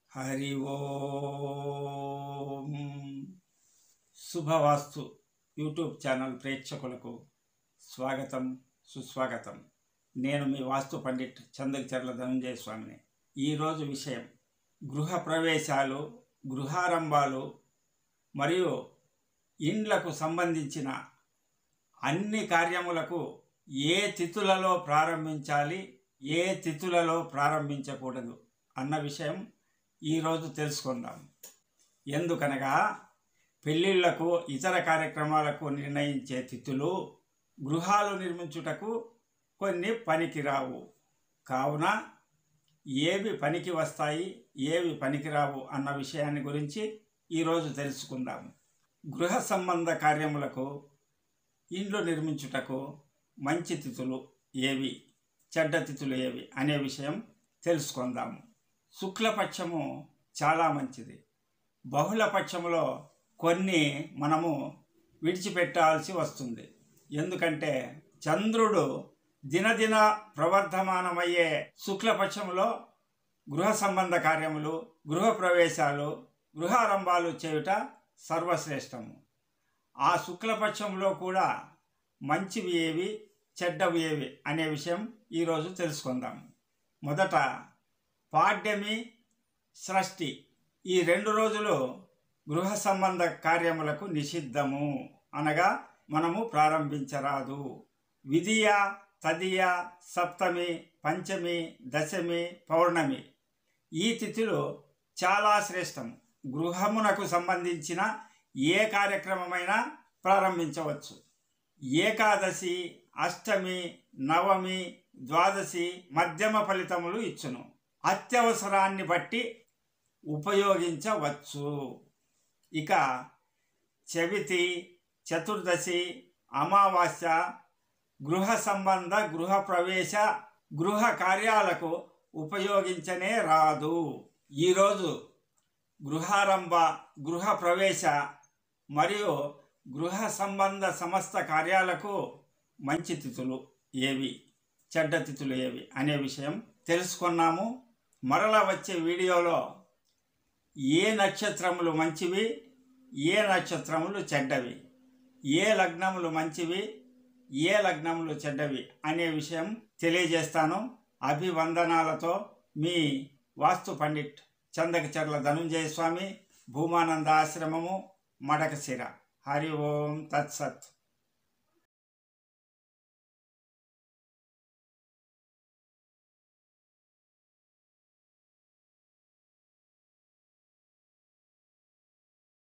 హరి ఓం శుభవాస్తు YouTube channel ప్రేక్షకులకు స్వాగతం సుస్వాగతం నేను మీ వాస్తు పండిట్ చందకచర్ల ధనంజయ స్వామిని ఈరోజు విషయం గృహ ప్రవేశాలు గృహారంభాలు మరియు ఇండ్లకు సంబంధించిన అన్ని కార్యములకు ఏ తిథులలో ప్రారంభించాలి ఏ తిథులలో ప్రారంభించకూడదు అన్న విషయం ఈరోజు తెలుసుకుందాం ఎందుకనగా పెళ్ళిళ్లకు ఇతర కార్యక్రమాలకు నిర్ణయించే తిథులు గృహాలు నిర్మించుటకు కొన్ని పనికిరావు కావున ఏవి పనికి వస్తాయి ఏవి పనికిరావు అన్న విషయాన్ని గురించి ఈరోజు తెలుసుకుందాం గృహ సంబంధ కార్యములకు ఇండ్లు నిర్మించుటకు మంచి తిథులు ఏవి చెడ్డ తిథులు ఏవి అనే విషయం తెలుసుకుందాము శుక్లపక్షము చాలా మంచిది బహుళపక్షములో కొన్ని మనము విడిచిపెట్టాల్సి వస్తుంది ఎందుకంటే చంద్రుడు దినదిన ప్రవర్ధమానమయ్యే శుక్లపక్షములో గృహ సంబంధ కార్యములు గృహ ప్రవేశాలు గృహారంభాలు చేయుట సర్వశ్రేష్టము ఆ శుక్లపక్షంలో కూడా మంచివి ఏవి చెడ్డవి ఏవి అనే విషయం ఈరోజు తెలుసుకుందాం మొదట పాడ్యమి సృష్టి ఈ రెండు రోజులు గృహ సంబంధ కార్యములకు నిషిద్ధము అనగా మనము ప్రారంభించరాదు విధియ తదియ సప్తమి పంచమి దశమి పౌర్ణమి ఈ తిథులు చాలా శ్రేష్టం గృహమునకు సంబంధించిన ఏ కార్యక్రమమైనా ప్రారంభించవచ్చు ఏకాదశి అష్టమి నవమి ద్వాదశి మధ్యమ ఫలితములు ఇచ్చును అత్యవసరాన్ని బట్టి ఉపయోగించవచ్చు ఇక చవితి చతుర్దశి అమావాస్య గృహ సంబంధ గృహ ప్రవేశ గృహ కార్యాలకు ఉపయోగించనే రాదు ఈరోజు గృహారంభ గృహ ప్రవేశ మరియు గృహ సంబంధ సమస్త కార్యాలకు మంచి తిథులు ఏవి చెడ్డ తిథులు ఏవి అనే విషయం తెలుసుకున్నాము మరల వచ్చే వీడియోలో ఏ నక్షత్రములు మంచివి ఏ నక్షత్రములు చెడ్డవి ఏ లగ్నములు మంచివి ఏ లగ్నములు చెడ్డవి అనే విషయం తెలియజేస్తాను అభివందనాలతో మీ వాస్తు పండిట్ చందకచర్ల ధనుంజయ స్వామి భూమానంద ఆశ్రమము మడకశిర హరి ఓం తత్సత్